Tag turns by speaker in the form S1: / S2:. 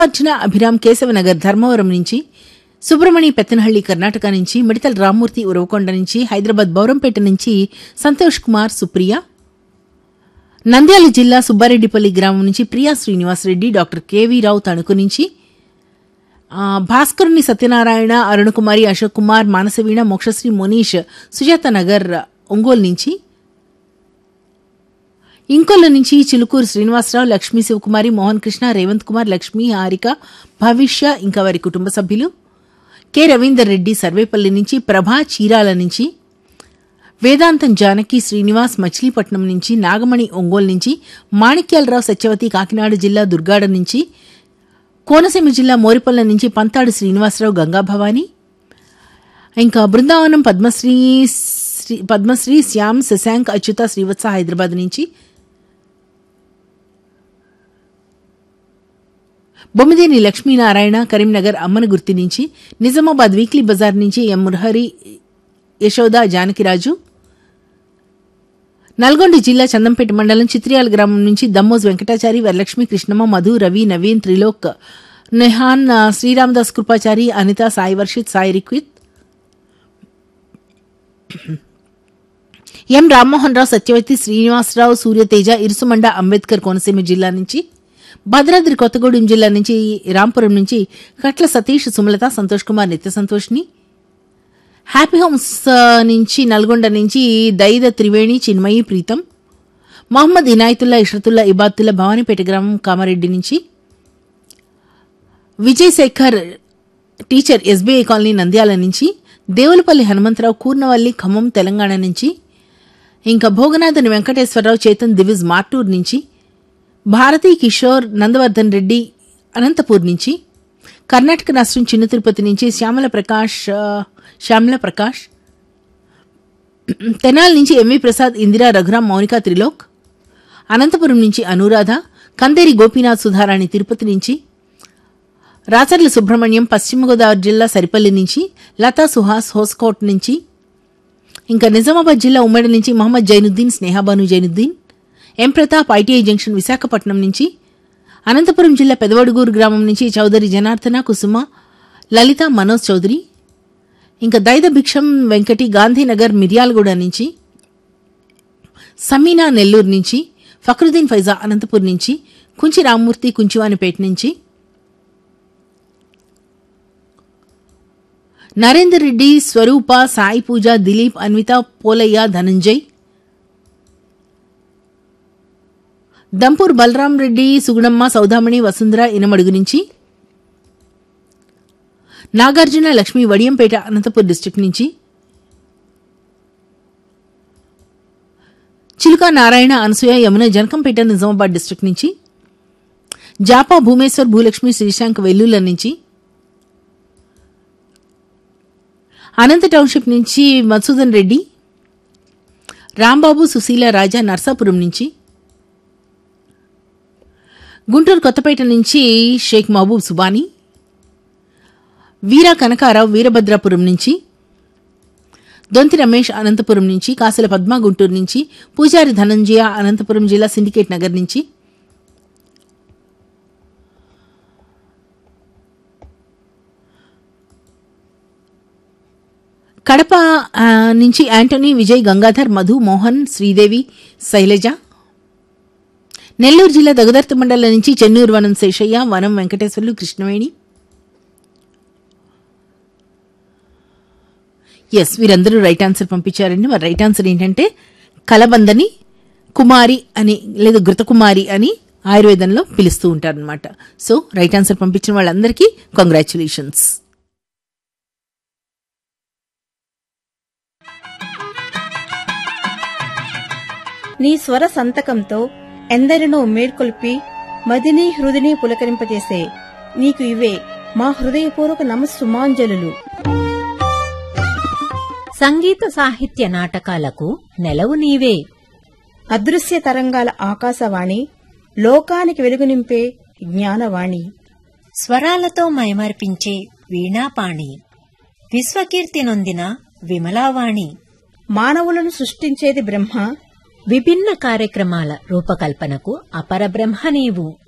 S1: అర్జున అభిరామ్ కేశవనగర్ ధర్మవరం నుంచి సుబ్రమణి పెత్తనహళ్లి కర్ణాటక నుంచి మిడతల రామ్మూర్తి ఉరవకొండ నుంచి హైదరాబాద్ బౌరంపేట నుంచి సంతోష్ కుమార్ సుప్రియ నంద్యాల జిల్లా సుబ్బారెడ్డిపల్లి గ్రామం నుంచి ప్రియా శ్రీనివాసరెడ్డి డాక్టర్ కేవీ రావు తణుకు నుంచి ఆ, భాస్కరుని సత్యనారాయణ అరుణకుమారి అశోక్ కుమార్ మానసవీణ మోక్షశ్రీ మునీష్ సుజాత నగర్ ఒంగోలు నుంచి ఇంకొల్ల నుంచి చిలుకూరు శ్రీనివాసరావు లక్ష్మీ శివకుమారి మోహన్ కృష్ణ రేవంత్ కుమార్ లక్ష్మీ హారిక భవిష్య ఇంకా వారి కుటుంబ సభ్యులు కె రవీందర్ రెడ్డి సర్వేపల్లి నుంచి ప్రభా చీరాల నుంచి వేదాంతం జానకి శ్రీనివాస్ మచిలీపట్నం నుంచి నాగమణి ఒంగోలు నుంచి మాణిక్యాలరావు సత్యవతి కాకినాడ జిల్లా దుర్గాడ నుంచి కోనసీమ జిల్లా మోరిపల్ల నుంచి పంతాడు శ్రీనివాసరావు గంగాభవాని ఇంకా బృందావనం పద్మశ్రీ శ్రీ పద్మశ్రీ శ్యామ్ శశాంక్ అచ్యుత శ్రీవత్స హైదరాబాద్ నుంచి బొమ్మిదేని లక్ష్మీనారాయణ కరీంనగర్ అమ్మన గుర్తి నుంచి నిజామాబాద్ వీక్లీ బజార్ నుంచి ఎం మురహరి యశోద జానకిరాజు నల్గొండ జిల్లా చందంపేట మండలం చిత్రియాల గ్రామం నుంచి దమ్మోజ్ వెంకటాచారి వరలక్ష్మి కృష్ణమ్మ మధు రవి నవీన్ త్రిలోక్ నెహాన్ ఆ, శ్రీరామదాస్ కృపాచారి అనిత సాయి వర్షిత్ సాయి రిక్విత్ ఎం రామ్మోహన్ రావు సత్యవతి శ్రీనివాసరావు సూర్యతేజ ఇరుసుమండ అంబేద్కర్ కోనసీమ జిల్లా నుంచి భద్రాద్రి కొత్తగూడెం జిల్లా నుంచి రాంపురం నుంచి కట్ల సతీష్ సుమలత సంతోష్ కుమార్ నిత్య సంతోష్ని హ్యాపీ హోమ్స్ ఆ, నుంచి నల్గొండ నుంచి దైద త్రివేణి చిన్మయి ప్రీతం మహమ్మద్ ఇనాయతుల్లా ఇష్రతుల్లా ఇబాతుల్లా భవానీపేట గ్రామం కామారెడ్డి నుంచి Vijay Shekar teacher SBI colony Nandyal నుంచి దేవులపల్లి హనుమంతరావు కూర్నవల్లి ఖమ్మం తెలంగాణ నుంచి ఇంకా భోగనాథన్ వెంకటేశ్వరరావు చేతన్ దివిజ్ మార్టూర్ నుంచి భారతీ కిషోర్ నందవర్ధన్ రెడ్డి అనంతపూర్ నుంచి కర్ణాటక రాష్ట్రం చిన్న తిరుపతి నుంచి శ్యామల ప్రకాష్ ఆ, శ్యామల ప్రకాష్ తెనాల్ నుంచి ఎంవి ప్రసాద్ ఇందిరా రఘురాం మౌనిక త్రిలోక్ అనంతపురం నుంచి అనురాధ కందేరి గోపీనాథ్ సుధారాణి తిరుపతి నుంచి రాచర్ల సుబ్రహ్మణ్యం పశ్చిమ గోదావరి జిల్లా సరిపల్లి నుంచి లతా సుహాస్ హోస్కోట్ నుంచి ఇంకా నిజామాబాద్ జిల్లా ఉమ్మడి నుంచి Mohammed Zainuddin Snehabanu Zainuddin M Pratap ITI junction Visakhapatnam నుంచి అనంతపురం జిల్లా పెదవడుగూరు గ్రామం నుంచి చౌదరి జనార్దన కుసుమ లలిత మనోజ్ చౌదరి ఇంకా దైద భిక్షం వెంకటి గాంధీనగర్ మిర్యాలగూడ నుంచి సమీనా నెల్లూరు నుంచి ఫక్రుద్దీన్ ఫైజా అనంతపూర్ నుంచి కుంచి రామ్మూర్తి కుంచివానిపేట నుంచి నరేందర్ రెడ్డి స్వరూప సాయి పూజ దిలీప్ అన్విత పోలయ్య ధనంజయ్ దంపూర్ బలరాం రెడ్డి సుగుణమ్మ సౌదామణి వసుంధర ఇనమడుగు నుంచి నాగార్జున లక్ష్మి వడియంపేట అనంతపూర్ డిస్టిక్ నుంచి చిలుక నారాయణ అనసూయ యమున జనకంపేట నిజామాబాద్ డిస్టిక్ నుంచి జాపా భూమేశ్వర్ భూలక్ష్మి శ్రీశాంక్ వెల్లుల నుంచి అనంత టౌన్షిప్ నుంచి మధుసూదన్ రెడ్డి రాంబాబు సుశీల రాజా నర్సాపురం నుంచి గుంటూరు కొత్తపేట నుంచి షేక్ మహబూబ్ సుబానీ వీర కనకారావు వీరభద్రాపురం నుంచి దొంతి రమేష్ అనంతపురం నుంచి కాసల పద్మ గుంటూరు నుంచి పూజారి ధనంజయ అనంతపురం జిల్లా సిండికేట్ నగర్ నుంచి కడప ఆ, నుంచి యాంటనీ విజయ్ గంగాధర్ మధు మోహన్ శ్రీదేవి శైలజ నెల్లూరు జిల్లా దగదర్తి మండలం నుంచి చెన్నూరు వనం శేషయ్య వనం వెంకటేశ్వర్లు కృష్ణవేణి ఎస్ వీరందరూ రైట్ ఆన్సర్ పంపించారండి మరి రైట్ ఆన్సర్ ఏంటంటే కలబందని కుమారి అని లేదా ఘృతకుమారి అని ఆయుర్వేదంలో పిలుస్తూ ఉంటారనమాట సో రైట్ ఆన్సర్ పంపించిన వాళ్ళందరికీ కంగ్రాచులేషన్స్
S2: నీ స్వర సంతకంతో ఎందరినో మేల్కొల్పి మదిని హృదిని పులకరింపజేసే నీకు ఇవే మా హృదయపూర్వక నమస్సుమాంజలు
S3: సంగీత సాహిత్య నాటకాలకు నెలవు నీవే
S2: అదృశ్య తరంగాల ఆకాశవాణి లోకానికి వెలుగు నింపే జ్ఞానవాణి
S3: స్వరాలతో మైమర్పించే వీణాపాణి విశ్వకీర్తి నొందిన విమలావాణి
S2: మానవులను సృష్టించేది బ్రహ్మ
S3: విభిన్న కార్యక్రమాల రూపకల్పనకు అపరబ్రహ్మ నీవు